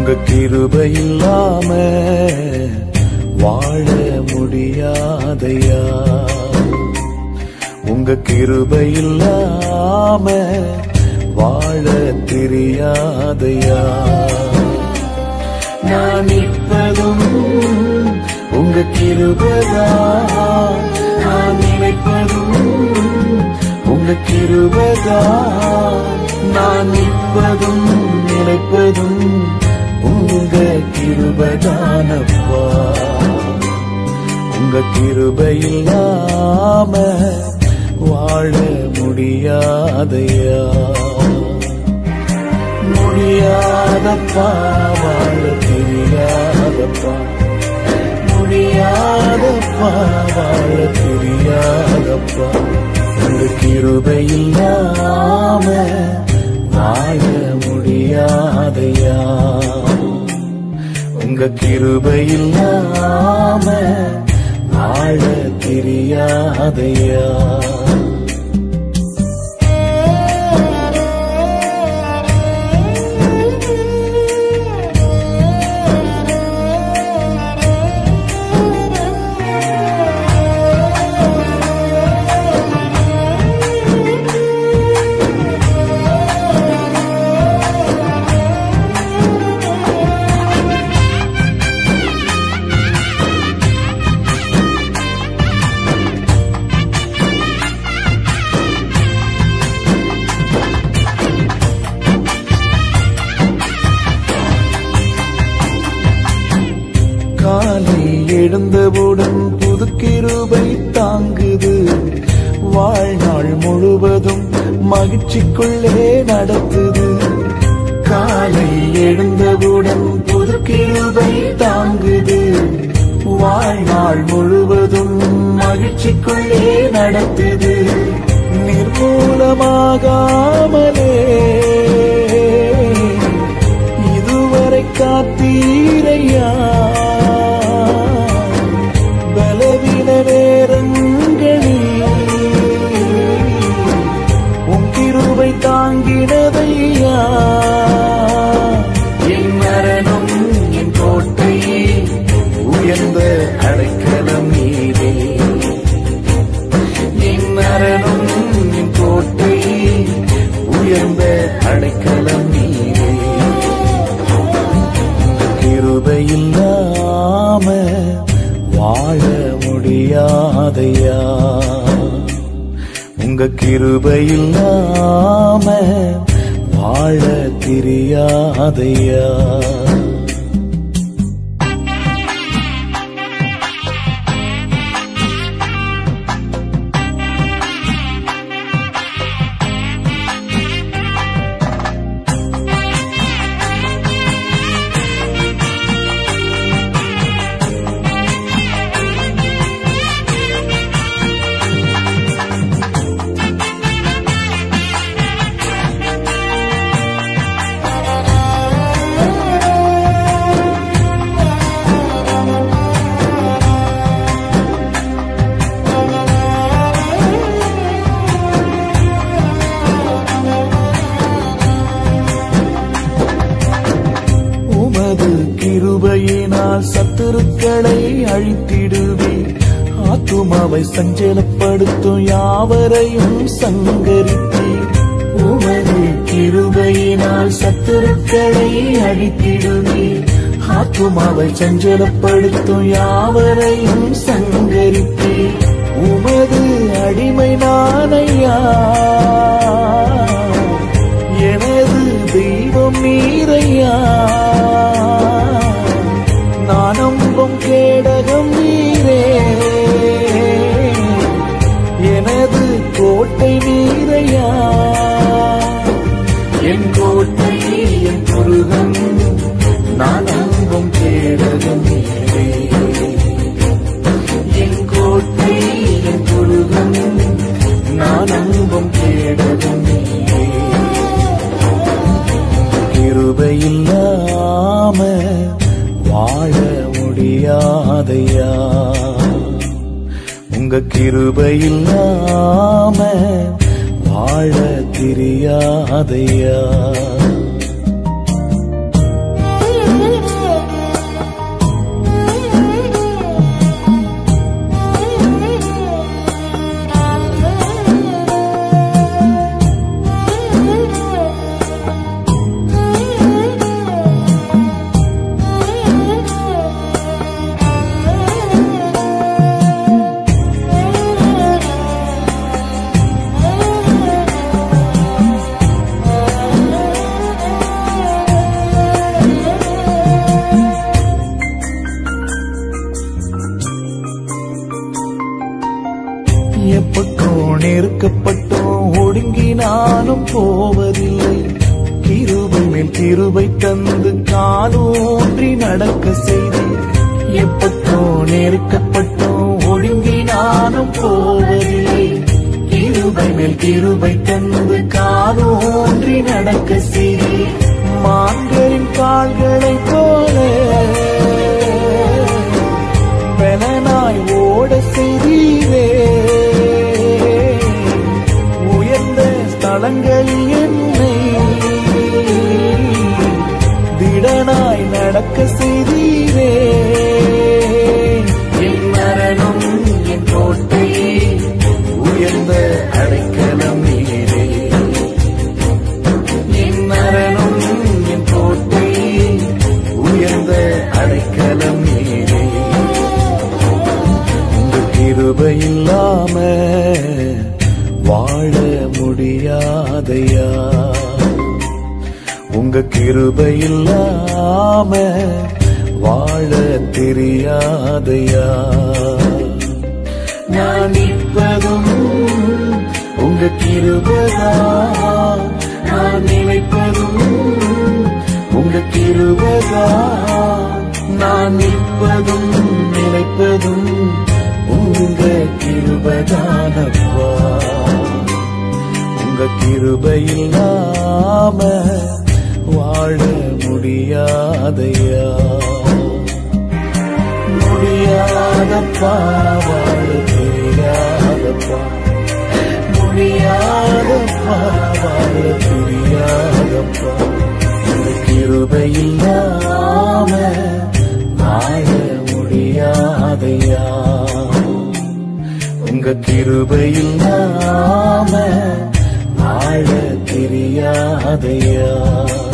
உங்க கிருபை இல்லாம வாழ முடியாதையா உங்க கிருபை இல்லாம வாழ தெரியாதையா நான் நிற்பதும் உங்க கிருபதான் நான் நினைப்பதும் உங்க கிருபதான் நான் நிற்பதும் நினைப்பதும் உங்க கிருபதானப்பா உங்க கிருபை இல்லாம வாழ முடியாதையா முடியாதப்பா வாழ தெரியாதப்பா முடியாதப்பா வாழ தெரியாதப்பா உங்க கிருபை இல்லாம வாழ முடியாதையா உங்க கிருபை இல்லாம வாழ தெரியாதையா காலை எழுந்தவுடன் புது கிருபை தாங்குது வாழ்நாள் முழுவதும் மகிழ்ச்சிக்குள்ளே நடத்துது காலை எழுந்தவுடன் புது கிருபை தாங்குது வாழ்நாள் முழுவதும் மகிழ்ச்சிக்குள்ளே நடத்துது நிர்மூலமாகாமலே இதுவரை காத்தீரையா பலவீன நேரங்களில் உன் கிருபை தாங்கினதையா என் மரணம் என் கோட்டை உயர்ந்த அடைக்கலம் நீரே என் மரணம் என் கோட்டை உயர்ந்த அடைக்கலம் நீரே கிருபை இல்லாம வாழ முடியாதையா உங்க கிருபை இல்லாம வாழ தெரியாதையா உமது கிருபையினால் சத்துருக்களை அழித்திடுவே ஆத்துமாவை சஞ்சலப்படுத்தும் யாவரையும் சங்கரித்தே உமது கிருபையினால் சத்துருக்களை அழித்திடுவே ஆத்துமாவை சஞ்சலப்படுத்தும் யாவரையும் சங்கரித்தே உமது அடிமை நானையா எனது தெய்வம் நீரையா நான் நம்பும் கேடகம் நீரே எனது கோட்டை நீரையா என் கோட்டை என் முருகன் நான் நம்பும் கேடகம் நீரே என் கோட்டை என் முருகன் நான் நம்பும் கேடகம் நீரே கிருபை இல்லாம வாழ முடியாதையா உங்க கிருபை இல்லாம வாழ தெரியாதையா கிருபை தந்து காலூன்றி நடக்க செய்து எப்பத்தோ நெருக்கப்பட்டோம் ஒடுங்கி நானும் போவதில்லை கிருபை மேல் கிருபை தந்து காலூன்றி நடக்க செய்து மான்களின் கால்களைப் போல பெலனாய் ஓட செய்தீரே உயர்ந்த ஸ்தலங்களில் என்னை திடனாய் நடக்க செய்தீரே என் மரணம் என் கோட்டை உயர்ந்த அடைக்கலம் நீரே என் மரணம் என் கோட்டை உயர்ந்த அடைக்கலம் நீரே உங்க கிருபை இல்லாம வாழ முடியாதையா உங்க கிருபை இல்லாம வாழ தெரியாதையா நான் நிற்பதும் உங்க கிருபதா நான் நினைப்பதும் உங்க கிருபதா நான் நிற்பதும் நினைப்பதும் உங்க கிருபதானப்பா உங்க கிருபை இல்லாம வாழ முடியாதையா முடியாதப்பா வாழ தெரியாதப்பா முடியாதப்பா வாழ தெரியாதப்பா உங்க கிருபை இல்லாம வாழ முடியாதையா உங்க கிருபை இல்லாம வாழ தெரியாதையா